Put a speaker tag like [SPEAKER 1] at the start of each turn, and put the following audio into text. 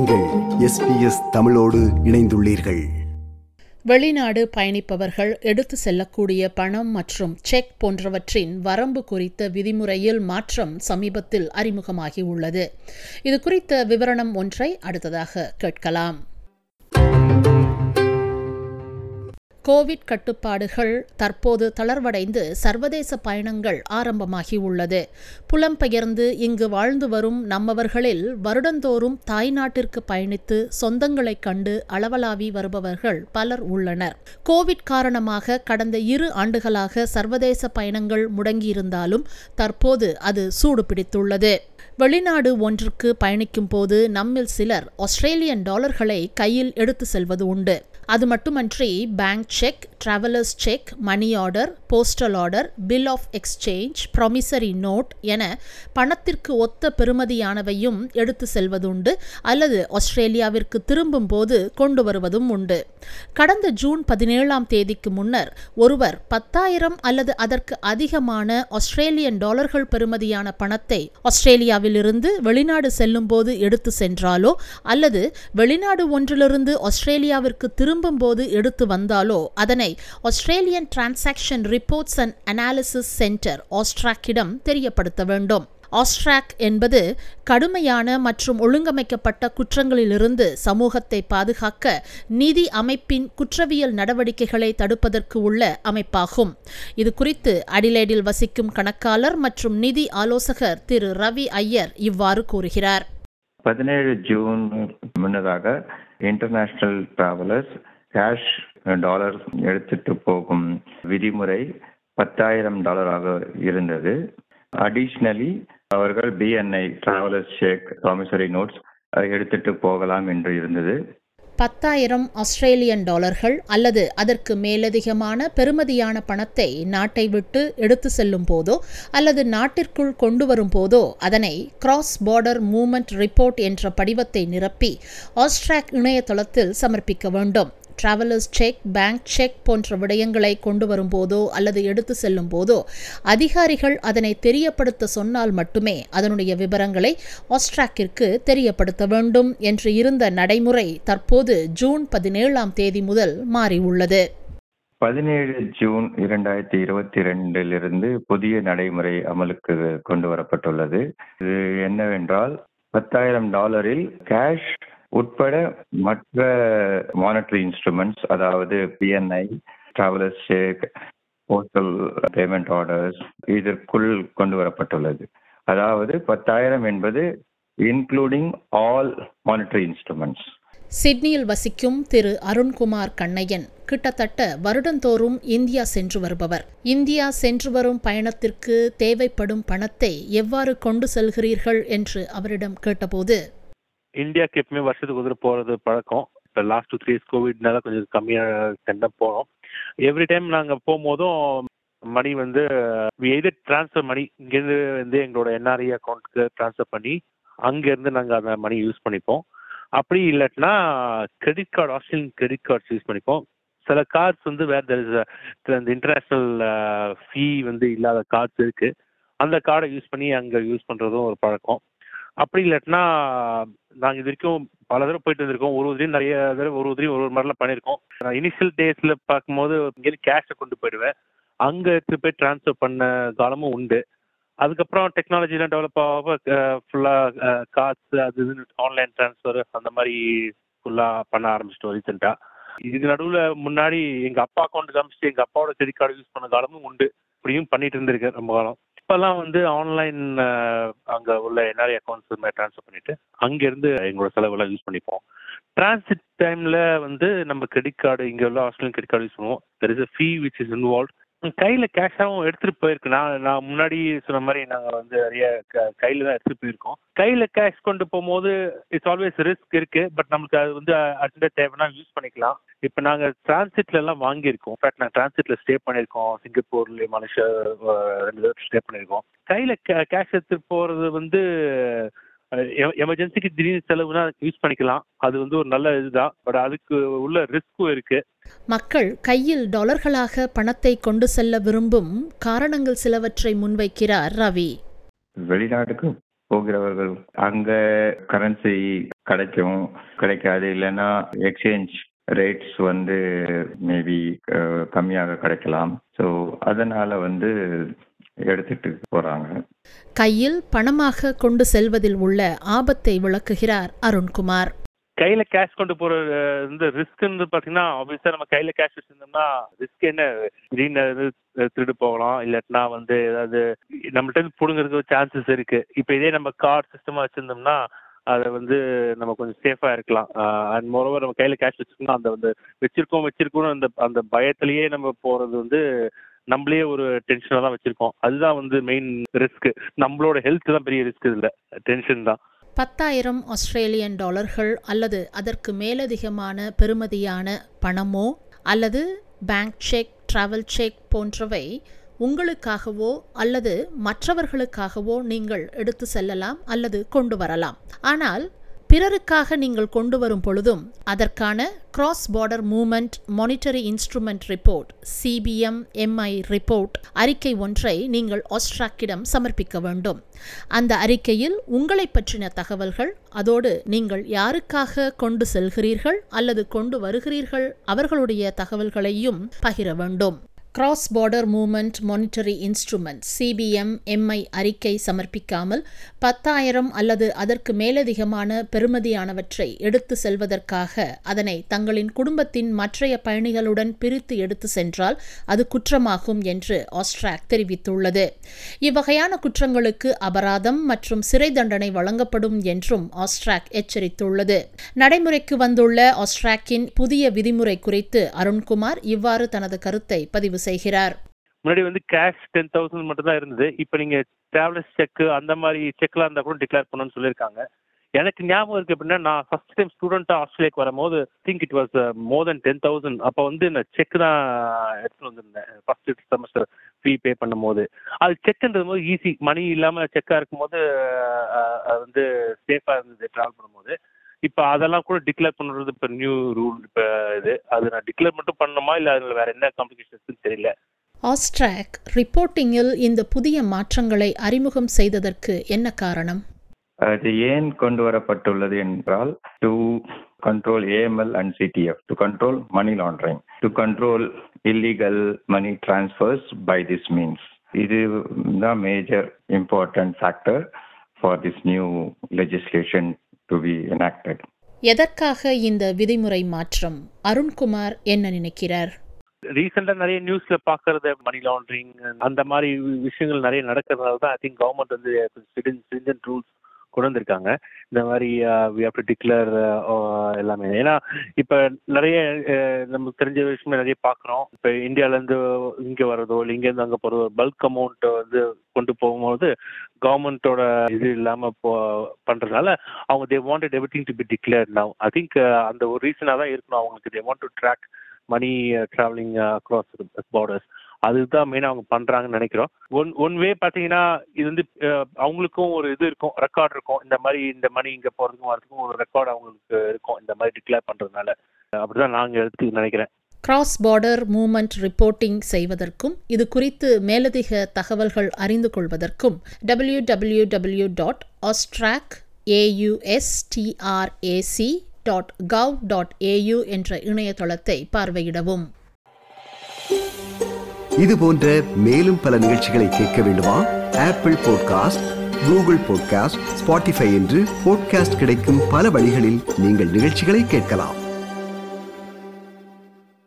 [SPEAKER 1] நீங்கள் எஸ்பிஎஸ் தமிழோடு இணைந்துள்ளீர்கள்
[SPEAKER 2] வெளிநாடு பயணிப்பவர்கள் எடுத்து செல்லக்கூடிய பணம் மற்றும் செக் போன்றவற்றின் வரம்பு குறித்த விதிமுறையில் மாற்றம் சமீபத்தில் அறிமுகமாகி உள்ளது இது குறித்த விவரணம் ஒன்றை அடுத்ததாக கேட்கலாம் கோவிட் கட்டுப்பாடுகள் தற்போது தளர்வடைந்து சர்வதேச பயணங்கள் ஆரம்பமாகி உள்ளது புலம்பெயர்ந்து இங்கு வாழ்ந்து வரும் நம்மவர்களில் வருடந்தோறும் தாய்நாட்டிற்கு பயணித்து சொந்தங்களை கண்டு அளவலாவி வருபவர்கள் பலர் உள்ளனர் கோவிட் காரணமாக கடந்த இரு ஆண்டுகளாக சர்வதேச பயணங்கள் முடங்கியிருந்தாலும் தற்போது அது சூடு பிடித்துள்ளது வெளிநாடு ஒன்றுக்கு பயணிக்கும் போது நம்மில் சிலர் ஆஸ்திரேலியன் டாலர்களை கையில் எடுத்து செல்வது உண்டு அது மட்டுமன்றி bank cheque travellers cheque money order postal order bill of exchange promissory note என பணத்திற்கு ஒத்த பெறுமதியானவையும் எடுத்து செல்வதுண்டு அல்லது ஆஸ்திரேலியாவிற்கு திரும்பும் போது கொண்டு வருவதும் உண்டு கடந்த ஜூன் பதினேழாம் தேதிக்கு முன்னர் ஒருவர் பத்தாயிரம் அல்லது அதற்கு அதிகமான ஆஸ்திரேலியன் டாலர்கள் பெறுமதியான பணத்தை ஆஸ்திரேலியாவிலிருந்து வெளிநாடு செல்லும் போது எடுத்து சென்றாலோ அல்லது வெளிநாடு ஒன்றிலிருந்து ஆஸ்திரேலியாவிற்கு திரும்பும் போது எடுத்து வந்தாலோ அதனை Australian transaction reports and analysis centre ஆஸ்ட்ராக்கிடம் தெரியப்படுத்த வேண்டும் ஆஸ்ட்ராக் என்பது கடுமையான மற்றும் ஒழுங்கமைக்கப்பட்ட குற்றங்களிலிருந்து சமூகத்தை பாதுகாக்க நிதி அமைப்பின் குற்றவியல் நடவடிக்கைகளை தடுப்பதற்கு உள்ள அமைப்பாகும் இது குறித்து அடிலேடில் வசிக்கும் கணக்காளர் மற்றும் நிதி ஆலோசகர் திரு ரவி ஐயர் இவ்வாறு கூறுகிறார்
[SPEAKER 3] பதினேழு ஜூன் முன்னதாக இன்டர்நேஷனல் டிராவலர்ஸ் கேஷ் டாலர் எடுத்துட்டு போகும் விதிமுறை பத்தாயிரம் டாலராக இருந்தது அடிஷ்னலி அவர்கள் BNI travellers cheque promissory notes எடுத்துட்டு போகலாம் என்று இருந்தது
[SPEAKER 2] பத்தாயிரம் ஆஸ்திரேலியன் டாலர்கள் அல்லது அதற்கு மேலதிகமான பெறுமதியான பணத்தை நாட்டை விட்டு எடுத்து செல்லும் போதோ அல்லது நாட்டிற்குள் கொண்டு வரும் போதோ அதனை கிராஸ் பார்டர் மூவ்மெண்ட் ரிப்போர்ட் என்ற படிவத்தை நிரப்பி ஆஸ்ட்ராக் இணையதளத்தில் சமர்ப்பிக்க வேண்டும் டிராவலர்ஸ் செக் பேங்க் செக் போன்ற விடயங்களை கொண்டு வரும்போதோ அல்லது எடுத்து செல்லும் போதோ அதிகாரிகள் அதனை தெரியப்படுத்த சொன்னால் மட்டுமே அதனுடைய விவரங்களை ஆஸ்ட்ராக்கிற்கு தெரியப்படுத்த வேண்டும் என்று இருந்த நடைமுறை தற்போது ஜூன் பதினேழாம் தேதி முதல் மாறியுள்ளது
[SPEAKER 3] பதினேழு ஜூன் இரண்டாயிரத்தி இருபத்தி ரெண்டிலிருந்து புதிய நடைமுறை அமலுக்கு கொண்டு வரப்பட்டுள்ளது இது என்னவென்றால் பத்தாயிரம் டாலரில் கேஷ் உட்பட மற்ற மானிட்டரி இன்ஸ்ட்ருமெண்ட்ஸ் அதாவது BNI travellers cheque postal payment orders இதற்குள் கொண்டு வரப்பட்டுள்ளது அதாவது பத்தாயிரம் என்பது இன்க்ளூடிங் ஆல் மானிட்டரி இன்ஸ்ட்ருமெண்ட்ஸ்
[SPEAKER 2] சிட்னியில் வசிக்கும் திரு அருண்குமார் கண்ணையன் கிட்டத்தட்ட வருடந்தோறும் இந்தியா சென்று வருபவர் இந்தியா சென்று வரும் பயணத்திற்கு தேவைப்படும் பணத்தை எவ்வாறு கொண்டு செல்கிறீர்கள் என்று அவரிடம் கேட்டபோது
[SPEAKER 4] இந்தியாவுக்கு எப்பவுமே வருஷத்துக்கு ஒரு போறது பழக்கம் இப்போ லாஸ்ட் டூ த்ரீ இயர்ஸ் கோவிட்னால கொஞ்சம் கம்மியாக சென்ட போனோம் எவ்ரி டைம் நாங்கள் போகும்போதும் மணி வந்து எது ட்ரான்ஸ்ஃபர் மணி இங்கேருந்து வந்து எங்களோட என்ஆர்ஐ அக்கௌண்ட்டுக்கு ட்ரான்ஸ்ஃபர் பண்ணி அங்கேருந்து நாங்கள் அந்த மணி யூஸ் பண்ணிப்போம் அப்படி இல்லாட்டினா credit card Australian credit cards use பண்ணிப்போம் சில கார்ட்ஸ் வந்து வேறு இந்த இன்டர்நேஷ்னல் ஃபீ வந்து இல்லாத கார்ட்ஸ் இருக்குது அந்த கார்டை யூஸ் பண்ணி அங்கே யூஸ் பண்ணுறதும் ஒரு பழக்கம் அப்படி இல்லாட்டினா நாங்கள் இது வரைக்கும் பல தடவை போயிட்டு வந்திருக்கோம் ஒரு உதவியும் நிறைய தடவை ஒரு உதவியும் ஒரு ஒரு மாதிரிலாம் பண்ணியிருக்கோம் நான் இனிஷியல் டேஸில் பார்க்கும்போது இங்கேருந்து கேஷை கொண்டு போயிடுவேன் அங்கே எடுத்துகிட்டு போய் ட்ரான்ஸ்ஃபர் பண்ண காலமும் உண்டு அதுக்கப்புறம் டெக்னாலஜிலாம் டெவலப் ஆக ஃபுல்லாக காசு அது இதுன்னு ஆன்லைன் ட்ரான்ஸ்ஃபர் அந்த மாதிரி ஃபுல்லாக பண்ண ஆரம்பிச்சிட்டோம் ரீசெண்டாக இதுக்கு நடுவில் முன்னாடி எங்கள் அப்பா அக்கௌண்ட் காமிச்சிட்டு எங்கள் அப்பாவோட கிரெடிட் கார்டு யூஸ் பண்ண காலமும் உண்டு இப்படியும் பண்ணிட்டு இருந்திருக்கேன் ரொம்ப காலம் இப்போல்லாம் வந்து ஆன்லைன் அங்கே உள்ள என்ஆர்ஐ அக்கௌண்ட்ஸ் மாதிரி ட்ரான்ஸ்ஃபர் பண்ணிட்டு அங்கேருந்து எங்களோட செலவெல்லாம் யூஸ் பண்ணிப்போம் டிரான்சிட் டைமில் வந்து நம்ம கிரெடிட் கார்டு இங்கே உள்ள ஆஸ்திரேலியன் கிரெடிட் கார்டு யூஸ் பண்ணுவோம் there is a fee which is involve கையில் கேஷாகவும் எடுத்துகிட்டு போயிருக்கு நான் நான் முன்னாடி சொன்ன மாதிரி நாங்கள் வந்து நிறைய கையில் தான் எடுத்துகிட்டு போயிருக்கோம் கையில் கேஷ் கொண்டு போகும்போது இட்ஸ் ஆல்வேஸ் ரிஸ்க் இருக்குது பட் நம்மளுக்கு அது வந்து அர்ஜென்ட்டாக தேவைன்னா யூஸ் பண்ணிக்கலாம் இப்போ நாங்கள் டிரான்சிட்ல எல்லாம் வாங்கியிருக்கோம் இன்ஃபேக்ட் நான் டிரான்சிட்ல ஸ்டே பண்ணியிருக்கோம் சிங்கப்பூர்ல மலேசியா ரெண்டு தடவை ஸ்டே பண்ணியிருக்கோம் கையில் கேஷ் எடுத்துகிட்டு போகிறது வந்து எமர்ஜென்சிக்கு திடீர்னு செலவுனா யூஸ் பண்ணிக்கலாம் அது வந்து ஒரு நல்ல இதுதான் பட் அதுக்கு உள்ள ரிஸ்க்கும் இருக்கு
[SPEAKER 2] மக்கள் கையில் டாலர்களாக பணத்தை கொண்டு செல்ல விரும்பும் காரணங்கள் சிலவற்றை முன்வைக்கிறார் ரவி
[SPEAKER 3] வெளிநாட்டுக்கு போகிறவர்கள் அங்க கரன்சி கிடைக்கும் கிடைக்காது இல்லைன்னா எக்ஸ்சேஞ்ச் ரேட்ஸ் வந்து மேபி கம்மியாக கிடைக்கலாம் ஸோ அதனால வந்து எடுத்துட்டு போறாங்க
[SPEAKER 2] கையில் பணமாக கொண்டு செல்வதில் உள்ள ஆபத்தை விளக்குகிறார் அருண்குமார்
[SPEAKER 4] கையில கேஷ் கொண்டு போற அஹ், இந்த ரிஸ்க்னு பாத்தீங்கன்னா ஆப்வியஸா நம்ம கையில கேஷ் வச்சிருந்தோம்னா ரிஸ்க் என்ன திடீர்னு எதாவது திருடு போகலாம் இல்லாட்டினா வந்து ஏதாவது நம்மள்ட்ட இருந்து புடுங்கிறதுக்கு சான்சஸ் இருக்கு இப்போ இதே நம்ம கார்டு சிஸ்டமா வச்சிருந்தோம்னா அதை வந்து நம்ம கொஞ்சம் சேஃபா இருக்கலாம் அண்ட் மோரோவர் நம்ம கையில கேஷ் வச்சிருந்தோம்னா அந்த வந்து வச்சிருக்கோம் வச்சிருக்கோம் அந்த அந்த பயத்திலேயே நம்ம போறது வந்து நம்மளே ஒரு டென்ஷனாக தான் வச்சிருக்கோம் அதுதான் வந்து மெயின் ரிஸ்க் நம்மளோட ஹெல்த் தான் பெரிய ரிஸ்க் இதுல டென்ஷன் தான்
[SPEAKER 2] பத்தாயிரம் ஆஸ்திரேலியன் டாலர்கள் அல்லது அதற்கு மேலதிகமான பெறுமதியான பணமோ அல்லது பேங்க் செக் டிராவல் செக் போன்றவை உங்களுக்காகவோ அல்லது மற்றவர்களுக்காகவோ நீங்கள் எடுத்து செல்லலாம் அல்லது கொண்டு வரலாம் ஆனால் பிறருக்காக நீங்கள் கொண்டு வரும் பொழுதும் அதற்கான cross border movement monetary instrument report CBM MI report அறிக்கை ஒன்றை நீங்கள் ஆஸ்ட்ராக்கிடம் சமர்ப்பிக்க வேண்டும் அந்த அறிக்கையில் உங்களை பற்றின தகவல்கள் அதோடு நீங்கள் யாருக்காக கொண்டு செல்கிறீர்கள் அல்லது கொண்டு வருகிறீர்கள் அவர்களுடைய தகவல்களையும் பகிர வேண்டும் cross border movement monetary instrument CBM MI அறிக்கை சமர்ப்பிக்காமல் பத்தாயிரம் அல்லது அதற்கு மேலதிகமான பெறுமதியானவற்றை எடுத்து செல்வதற்காக அதனை தங்களின் குடும்பத்தின் மற்றைய பயணிகளுடன் பிரித்து எடுத்து சென்றால் அது குற்றமாகும் என்று ஆஸ்ட்ராக் தெரிவித்துள்ளது இவ்வகையான குற்றங்களுக்கு அபராதம் மற்றும் சிறை தண்டனை வழங்கப்படும் என்றும் ஆஸ்ட்ராக் எச்சரித்துள்ளது நடைமுறைக்கு வந்துள்ள ஆஸ்ட்ராக்கின் புதிய விதிமுறை குறித்து அருண்குமார் இவ்வாறு தனது கருத்தை பதிவு செய்கிறார்
[SPEAKER 4] முன்னாடி வந்து கேஷ் டென் தௌசண்ட் மட்டும் தான் இருந்தது இப்போ நீங்க டிராவலர்ஸ் செக் அந்த மாதிரி செக்லாம் இருந்தால் கூட டிக்ளேர் பண்ணணும்னு சொல்லியிருக்காங்க எனக்கு ஞாபகம் இருக்கு அப்படின்னா நான் ஃபர்ஸ்ட் டைம் ஸ்டூடெண்ட்டாக ஆஸ்திரேலியாக்கு வரும்போது think it was more than ten thousand அப்போ வந்து நான் செக் தான் எடுத்துட்டு வந்திருந்தேன் ஃபர்ஸ்ட் செமஸ்டர் ஃபீ பே பண்ணும்போது அது செக்ன்றது போது ஈஸி மணி இல்லாமல் செக்காக இருக்கும்போது அஹ், அது வந்து சேஃபாக இருந்தது ட்ராவல் பண்ணும்போது இப்போ அதெல்லாம் கூட டிக்ளேர் பண்ணுறது இப்போ நியூ ரூல் இப்போ இது அது நான் டிக்ளேர் மட்டும் பண்ணணுமா இல்லை அதில் வேற என்ன காம்ப்ளிகேஷன்ஸ் தெரியல
[SPEAKER 2] ஆஸ்ட்ராக் ரிப்போர்ட்டிங்கில் இந்த புதிய மாற்றங்களை அறிமுகம் செய்ததற்கு என்ன காரணம்
[SPEAKER 3] அது ஏன் கொண்டு வரப்பட்டுள்ளது என்றால் to control AML and CTF to control money laundering to control illegal money transfers by this means இது தான் major important factor for this new legislation to be enacted
[SPEAKER 2] எதற்காக இந்த விதிமுறை மாற்றம் அருண்குமார் என்ன நினைக்கிறார்
[SPEAKER 4] ரீசெண்டா நிறைய நியூஸ்ல பாக்குறது மணி லாண்டரிங் அந்த மாதிரி வி- விஷயங்கள் நிறைய நடக்கிறதுனால தான் ஐ திங்க் கவர்மெண்ட் வந்து ஸ்ட்ரிஞ்சன்ட் ரூல்ஸ் கொண்டு வந்திருக்காங்க இந்த மாதிரி வி ஹவ் டு டிக்ளேர் எல்லாமே ஏன்னா இப்ப நிறைய அஹ், நமக்கு தெரிஞ்ச விஷயம் நிறைய பாக்குறோம் இப்ப இந்தியால இருந்து இங்க வர்றதோ இல்லை இங்க இருந்து அங்க போறதோ பல்க் அமௌண்ட் வந்து கொண்டு போகும்போது கவர்மெண்டோட இது இல்லாம போ பண்றதுனால அவங்க they wanted everything to be declare now I think அந்த ஒரு ரீசனா தான் இருக்கணும் அவங்களுக்கு they want to track money travelling across borders அதுதான் மெயினாக அவங்க பண்றாங்கன்னு நினைக்கிறோம் ஒன் ஒன் வே பார்த்தீங்கன்னா இது வந்து அஹ், அவங்களுக்கும் ஒரு இது இருக்கும் ரெக்கார்ட் இருக்கும் இந்த மாதிரி இந்த மணி இங்கே போகிறதுக்கும் வரதுக்கும் ஒரு ரெக்கார்ட் அவங்களுக்கு இருக்கும் இந்த மாதிரி டிக்ளேர் பண்ணுறதுனால அப்படிதான் நாங்கள் எடுத்து நினைக்கிறேன்
[SPEAKER 2] கிராஸ் பார்டர் மூமெண்ட் ரிப்போர்ட்டிங் செய்வதற்கும் இது குறித்து மேலதிக தகவல்கள் அறிந்து கொள்வதற்கும் W W W dot AUSTRAC AUSTRAC dot gov dot AU என்ற இணையதளத்தை பார்வையிடவும்
[SPEAKER 1] இது போன்ற மேலும் பல நிகழ்ச்சிகளை கேட்க வேண்டுமா Apple podcast Google podcast Spotify என்று பாட்காஸ்ட் கிடைக்கும் பல வழிகளில் நீங்கள் நிகழ்ச்சிகளை கேட்கலாம்